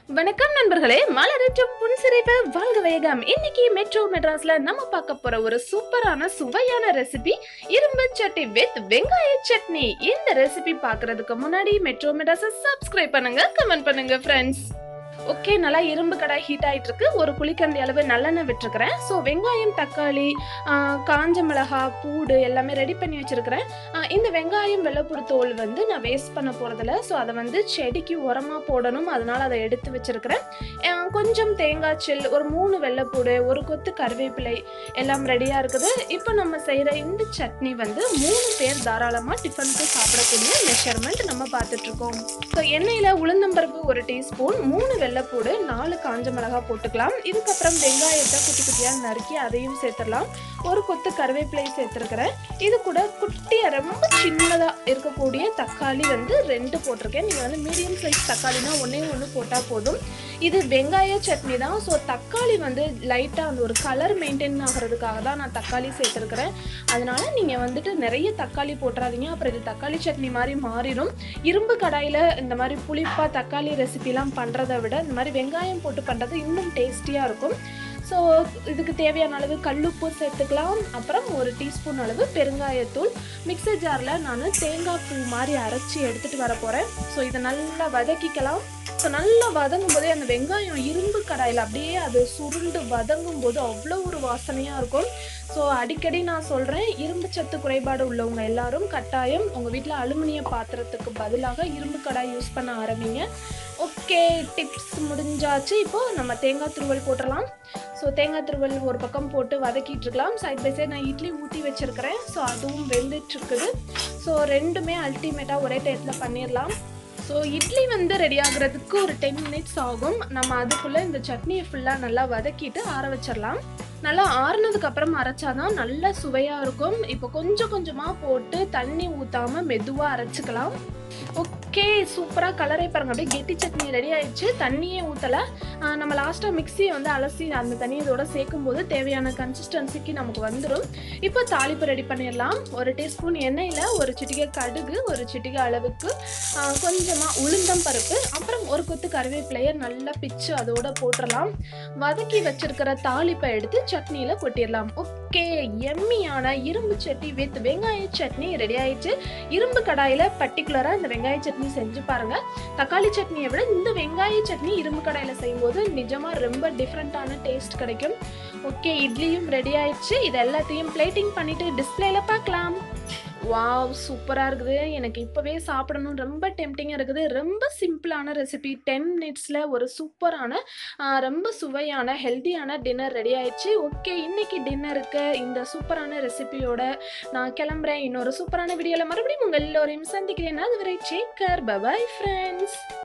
வணக்கம் நண்பர்களே மலரற்ற புன்சிரிப்பு வாழ்க வேகம் இன்னைக்கு மெட்ரோ மெட்ராஸ்ல நம்ம பார்க்க போற ஒரு சூப்பரான சுவையான ரெசிபி இரும்பு சட்னி வித் வெங்காய சட்னி இந்த ரெசிபி பார்க்கிறதுக்கு முன்னாடி மெட்ரோ மெட்ராஸை சப்ஸ்கிரைப் பண்ணுங்க கமெண்ட் பண்ணுங்க ஃப்ரெண்ட்ஸ் ஓகே நல்லா இரும்பு கடாய் ஹீட் ஆயிட்டு இருக்கு ஒரு குழிக்கண்டி அளவு நல்லெண்ணெய் விட்டுருக்கிறேன் ஸோ வெங்காயம் தக்காளி ஆ, காஞ்ச மிளகா பூடு எல்லாமே ரெடி பண்ணி வச்சிருக்கிறேன் ஆ, இந்த வெங்காயம் வெள்ளைப்பூடு தோல் வந்து நான் வேஸ்ட் பண்ண போறதில்ல ஸோ அதை வந்து செடிக்கு உரமா போடணும் அதனால அதை எடுத்து வச்சிருக்கிறேன் ஆ, கொஞ்சம் தேங்காய் சில் ஒரு மூணு வெள்ளைப்பூடு ஒரு கொத்து கருவேப்பிலை எல்லாம் ரெடியாக இருக்குது இப்போ நம்ம செய்கிற இந்த சட்னி வந்து மூணு பேர் தாராளமாக டிஃபனுக்கு சாப்பிடக்கூடிய மெஷர்மெண்ட் நம்ம பார்த்துட்ருக்கோம் ஸோ எண்ணெயில் உளுந்தம்பருப்பு ஒரு டீஸ்பூன் மூணு வெள்ளைப்பூடு நாலு காஞ்ச மிளகா போட்டுக்கலாம் இதுக்கப்புறம் வெங்காயத்தை குட்டி குட்டியாக நறுக்கி அதையும் சேர்த்துடலாம் ஒரு கொத்து கருவேப்பிலை சேர்த்துருக்கிறேன் இது கூட குட்டியாக ரொம்ப சின்னதாக இருக்கக்கூடிய தக்காளி வந்து ரெண்டு போட்டிருக்கேன் நீங்கள் வந்து மீடியம் சைஸ் தக்காளினா ஒன்றே ஒன்று போட்டால் போதும் இது வெங்காய சட்னி தான் ஸோ தக்காளி வந்து லைட்டாக அந்த ஒரு கலர் மெயின்டைன் ஆகிறதுக்காக தான் நான் தக்காளி சேர்த்துருக்கிறேன் அதனால நீங்கள் வந்துட்டு நிறைய தக்காளி போட்டுறாதீங்க அப்புறம் இது தக்காளி சட்னி மாதிரி மாறிடும் இரும்பு கடாயில் இந்த மாதிரி புளிப்பாக தக்காளி ரெசிபிலாம் பண்ணுறதை விட இந்த மாதிரி வெங்காயம் போட்டு பண்ணுறது இன்னும் டேஸ்டியாக இருக்கும் ஸோ இதுக்கு தேவையான அளவு கல்லுப்பு சேர்த்துக்கலாம் அப்புறம் ஒரு டீஸ்பூன் அளவு பெருங்காயத்தூள் மிக்சர் ஜாரில் நான் தேங்காய் பூ மாதிரி அரைச்சி எடுத்துகிட்டு வர போகிறேன் ஸோ இதை நல்லா வதக்கிக்கலாம் ஸோ நல்லா வதங்கும் போதே அந்த வெங்காயம் இரும்பு கடாயில் அப்படியே அது சுருண்டு வதங்கும் போது அவ்வளோ ஒரு வாசனையாக இருக்கும் ஸோ அடிக்கடி நான் சொல்கிறேன் இரும்பு சத்து குறைபாடு உள்ளவங்க எல்லாரும் கட்டாயம் உங்கள் வீட்டில் அலுமினிய பாத்திரத்துக்கு பதிலாக இரும்பு கடாய் யூஸ் பண்ண ஆரம்பிங்க ஓகே டிப்ஸ் முடிஞ்சாச்சு இப்போது நம்ம தேங்காய் துருவல் போட்டுடலாம் ஸோ தேங்காய் துருவல் ஒரு பக்கம் போட்டு வதக்கிட்டு இருக்கலாம் சைட் பை சைட் நான் இட்லி ஊற்றி வச்சுருக்கிறேன் ஸோ அதுவும் வெந்துட்டு இருக்குது ஸோ ரெண்டுமே அல்டிமேட்டாக ஒரே டயத்தில் பண்ணிடலாம் ஸோ இட்லி வந்து ரெடி ஆகுறதுக்கு ஒரு டென் மினிட்ஸ் ஆகும் நம்ம அதுக்குள்ளே இந்த சட்னியை ஃபுல்லாக நல்லா வதக்கிட்டு ஆற வச்சிடலாம் நல்லா ஆறுனதுக்கு அப்புறம் அரைச்சாதான் நல்ல சுவையாக இருக்கும் இப்போ கொஞ்சம் கொஞ்சமாக போட்டு தண்ணி ஊற்றாம மெதுவாக அரைச்சிக்கலாம் ஓகே சூப்பராக கலரே பாருங்க அப்படியே கெட்டி சட்னி ரெடி ஆயிடுச்சு தண்ணியே ஊற்றலை நம்ம லாஸ்ட்டாக மிக்ஸியை வந்து அலசி அந்த தண்ணி இதோட சேர்க்கும் போது தேவையான கன்சிஸ்டன்சிக்கு நமக்கு வந்துடும் இப்போ தாளிப்பு ரெடி பண்ணிடலாம் ஒரு டீஸ்பூன் எண்ணெயில் ஒரு சிட்டிகை கடுகு ஒரு சிட்டிகை அளவுக்கு கொஞ்சமாக உளுந்தம் பருப்பு அப்புறம் ஒரு கொத்து கருவேப்பிலையை நல்லா பிச்சு அதோட போட்டுடலாம் வதக்கி வச்சிருக்கிற தாளிப்பை எடுத்து சட்னியில் கொட்டிடலாம் ஓகே எம்மியான இரும்பு சட்னி வித் வெங்காய சட்னி ரெடி ஆயிடுச்சு இரும்பு கடாயில் பர்டிகுலராக இந்த வெங்காய சட்னி செஞ்சு பாருங்க தக்காளி சட்னியை விட இந்த வெங்காய சட்னி இரும்பு கடாயில் செய்யும்போது நிஜமாக ரொம்ப டிஃப்ரெண்ட்டான டேஸ்ட் கிடைக்கும் ஓகே இட்லியும் ரெடி ஆயிடுச்சு இது எல்லாத்தையும் பிளேட்டிங் பண்ணிட்டு டிஸ்பிளேல பார்க்கலாம் வாவ் சூப்பராக இருக்குது எனக்கு இப்போவே சாப்பிடணும் ரொம்ப டெம்டிங்காக இருக்குது ரொம்ப சிம்பிளான ரெசிபி டென் மினிட்ஸில் ஒரு சூப்பரான ஆஹ், ரொம்ப சுவையான ஹெல்த்தியான டின்னர் ரெடி ஆயிடுச்சு ஓகே இன்னைக்கு டின்னருக்கு இந்த சூப்பரான ரெசிபியோட நான் கிளம்புறேன் இன்னொரு சூப்பரான வீடியோவில் மறுபடியும் உங்கள் எல்லோரையும் சந்திக்கிறேன் அதுவரை டேக் கேர் பபாய் ஃப்ரெண்ட்ஸ்